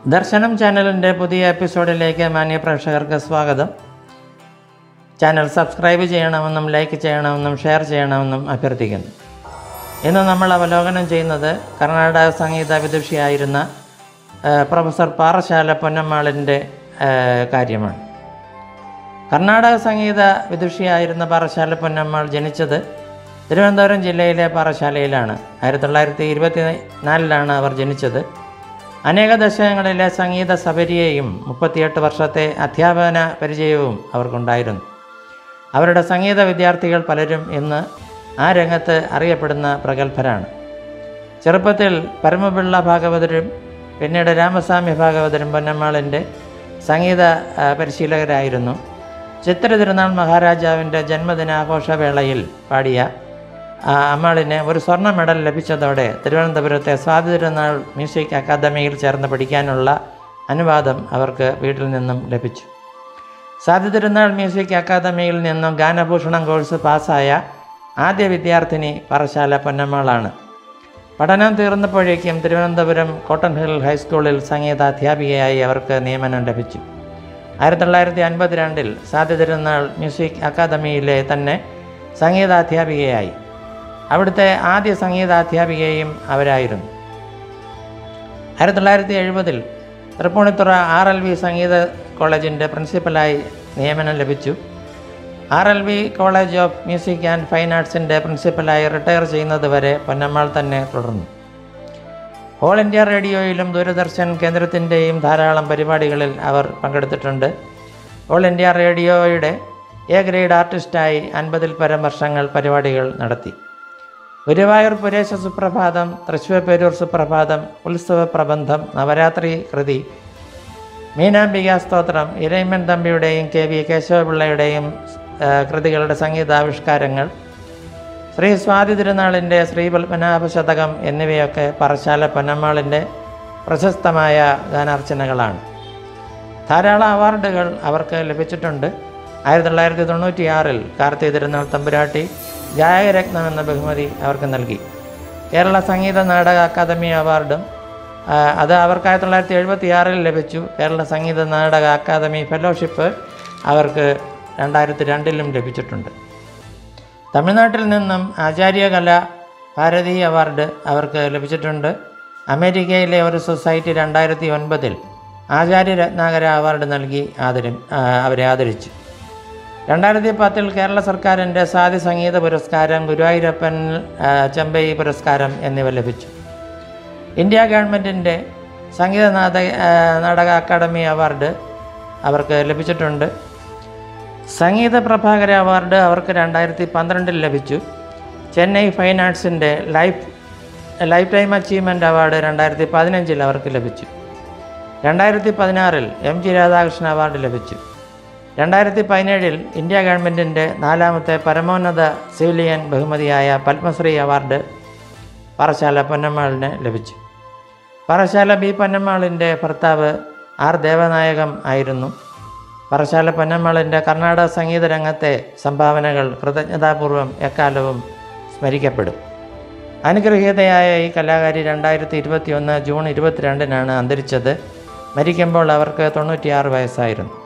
ദർശനം ചാനലിൻ്റെ പുതിയ എപ്പിസോഡിലേക്ക് മാന്യ പ്രേക്ഷകർക്ക് സ്വാഗതം ചാനൽ സബ്സ്ക്രൈബ് ചെയ്യണമെന്നും ലൈക്ക് ചെയ്യണമെന്നും ഷെയർ ചെയ്യണമെന്നും അഭ്യർത്ഥിക്കുന്നു ഇന്ന് നമ്മൾ അവലോകനം ചെയ്യുന്നത് കർണാടക സംഗീത വിദുഷിയായിരുന്ന ആ, പ്രൊഫസർ പാറശാല പൊന്നമ്മാളിൻ്റെ ആ, കാര്യമാണ് കർണാടക സംഗീത വിദുഷിയായിരുന്ന പാറശാല പൊന്നമ്മാൾ ജനിച്ചത് തിരുവനന്തപുരം ജില്ലയിലെ പാറശാലയിലാണ് ആയിരത്തി തൊള്ളായിരത്തി ഇരുപത്തി നാലിലാണ് അവർ ജനിച്ചത് അനേക ദശകങ്ങളിലെ സംഗീത സബരിയെയും മുപ്പത്തിയെട്ട് വർഷത്തെ അധ്യാപന പരിചയവും അവർക്കുണ്ടായിരുന്നു അവരുടെ സംഗീത വിദ്യാർത്ഥികൾ പലരും ഇന്ന് ആ രംഗത്ത് അറിയപ്പെടുന്ന പ്രഗത്ഭരാണ് ചെറുപ്പത്തിൽ പരമപിള്ള ഭാഗവതരും പിന്നീട് രാമസ്വാമി ഭാഗവതരും പൊന്നമ്മാളിൻ്റെ സംഗീത ആ, പരിശീലകരായിരുന്നു ചിത്ര തിരുനാൾ മഹാരാജാവിൻ്റെ ജന്മദിനാഘോഷവേളയിൽ പാടിയ ആ, അമ്മാളിന് ഒരു സ്വർണ്ണ മെഡൽ ലഭിച്ചതോടെ തിരുവനന്തപുരത്തെ സ്വാതി തിരുനാൾ മ്യൂസിക് അക്കാദമിയിൽ ചേർന്ന് പഠിക്കാനുള്ള അനുവാദം അവർക്ക് വീട്ടിൽ നിന്നും ലഭിച്ചു സ്വാതി തിരുനാൾ മ്യൂസിക് അക്കാദമിയിൽ നിന്നും ഗാനഭൂഷണം കോഴ്സ് പാസ്സായ ആദ്യ വിദ്യാർത്ഥിനി പറശാല പൊന്നമ്മാളാണ് പഠനം തീർന്നപ്പോഴേക്കും തിരുവനന്തപുരം കോട്ടൺ ഹിൽ ഹൈസ്കൂളിൽ സംഗീതാധ്യാപികയായി അവർക്ക് നിയമനം ലഭിച്ചു ആയിരത്തി തൊള്ളായിരത്തി അൻപത്തിരണ്ടിൽ സാധ്യ തിരുനാൾ മ്യൂസിക് അക്കാദമിയിലെ തന്നെ സംഗീതാധ്യാപികയായി അവിടുത്തെ ആദ്യ സംഗീതാധ്യാപികയും അവരായിരുന്നു ആയിരത്തി തൊള്ളായിരത്തി എഴുപതിൽ തൃപ്പൂണിത്തുറ ആർ എൽ വി സംഗീത കോളേജിൻ്റെ പ്രിൻസിപ്പലായി നിയമനം ലഭിച്ചു R L V college of music and fine ആർട്സിൻ്റെ പ്രിൻസിപ്പലായി റിട്ടയർ ചെയ്യുന്നതുവരെ പൊന്നമ്മാൾ തന്നെ തുടർന്നു ഓൾ ഇന്ത്യ റേഡിയോയിലും ദൂരദർശൻ കേന്ദ്രത്തിൻ്റെയും ധാരാളം പരിപാടികളിൽ അവർ പങ്കെടുത്തിട്ടുണ്ട് ഓൾ ഇന്ത്യ റേഡിയോയുടെ എ ഗ്രേഡ് ആർട്ടിസ്റ്റായി അൻപതിൽ പരം വർഷങ്ങൾ പരിപാടികൾ നടത്തി ഗുരുവായൂർ പുരേശ സുപ്രഭാതം തൃശ്ശൂർ പേരൂർ സുപ്രഭാതം ഉത്സവ പ്രബന്ധം നവരാത്രി കൃതി മീനാംബിക സ്തോത്രം ഇരയിമ്മൻ തമ്പിയുടെയും കെ വി കേശവപിള്ളയുടെയും ആ, കൃതികളുടെ സംഗീതാവിഷ്കാരങ്ങൾ ശ്രീ സ്വാതി തിരുനാളിൻ്റെ ശ്രീ പത്മനാഭ ശതകം എന്നിവയൊക്കെ പറശാല പൊന്നമ്മാളിൻ്റെ പ്രശസ്തമായ ഗാനാർച്ചനകളാണ് ധാരാളം അവാർഡുകൾ അവർക്ക് ലഭിച്ചിട്ടുണ്ട് ആയിരത്തി തൊള്ളായിരത്തി തൊണ്ണൂറ്റിയാറിൽ കാർത്തിക തിരുനാൾ തമ്പുരാട്ടി ഗായകരത്നം എന്ന ബഹുമതി അവർക്ക് നൽകി കേരള സംഗീത നാടക അക്കാദമി അവാർഡും ആ, അത് അവർക്ക് ആയിരത്തി തൊള്ളായിരത്തി എഴുപത്തി ആറിൽ ലഭിച്ചു കേരള സംഗീത നാടക അക്കാദമി ഫെലോഷിപ്പ് അവർക്ക് രണ്ടായിരത്തി രണ്ടിലും ലഭിച്ചിട്ടുണ്ട് തമിഴ്നാട്ടിൽ നിന്നും ആചാര്യകല ഭാരതി അവാർഡ് അവർക്ക് ലഭിച്ചിട്ടുണ്ട് അമേരിക്കയിലെ ഒരു സൊസൈറ്റി രണ്ടായിരത്തി ഒൻപതിൽ ആചാര്യ രത്നാകര അവാർഡ് നൽകി ആദരി ആ, അവരെ ആദരിച്ചു രണ്ടായിരത്തി പത്തിൽ കേരള സർക്കാരിൻ്റെ സാധി സംഗീത പുരസ്കാരം ഗുരുവായൂരപ്പൻ ആ, ചെമ്പൈ പുരസ്കാരം എന്നിവ ലഭിച്ചു ഇന്ത്യ ഗവൺമെൻറ്റിൻ്റെ സംഗീത നാടക ആ, നാടക അക്കാദമി അവാർഡ് അവർക്ക് ലഭിച്ചിട്ടുണ്ട് സംഗീത പ്രഭാകര അവാർഡ് അവർക്ക് രണ്ടായിരത്തി പന്ത്രണ്ടിൽ ലഭിച്ചു ചെന്നൈ ഫൈൻ ആർട്സിൻ്റെ life life time achievement award രണ്ടായിരത്തി പതിനഞ്ചിൽ അവർക്ക് ലഭിച്ചു രണ്ടായിരത്തി പതിനാറിൽ എം ജി രാധാകൃഷ്ണൻ അവാർഡ് ലഭിച്ചു രണ്ടായിരത്തി പതിനേഴിൽ ഇന്ത്യ ഗവൺമെൻറ്റിൻ്റെ നാലാമത്തെ പരമോന്നത സിവിലിയൻ ബഹുമതിയായ പത്മശ്രീ അവാർഡ് പറശാല പൊന്നമ്മാളിന് ലഭിച്ചു പറശാല ബി പൊന്നമ്മാളിൻ്റെ ഭർത്താവ് ആർ ദേവനായകം ആയിരുന്നു പറശാല പൊന്നമ്മാളിൻ്റെ കർണാടക സംഗീത രംഗത്തെ സംഭാവനകൾ കൃതജ്ഞതാപൂർവം എക്കാലവും സ്മരിക്കപ്പെടും അനുഗ്രഹീതയായ ഈ കലാകാരി രണ്ടായിരത്തി ഇരുപത്തി ഒന്ന് ജൂൺ ഇരുപത്തിരണ്ടിനാണ് അന്തരിച്ചത് മരിക്കുമ്പോൾ അവർക്ക് തൊണ്ണൂറ്റിയാറ് വയസ്സായിരുന്നു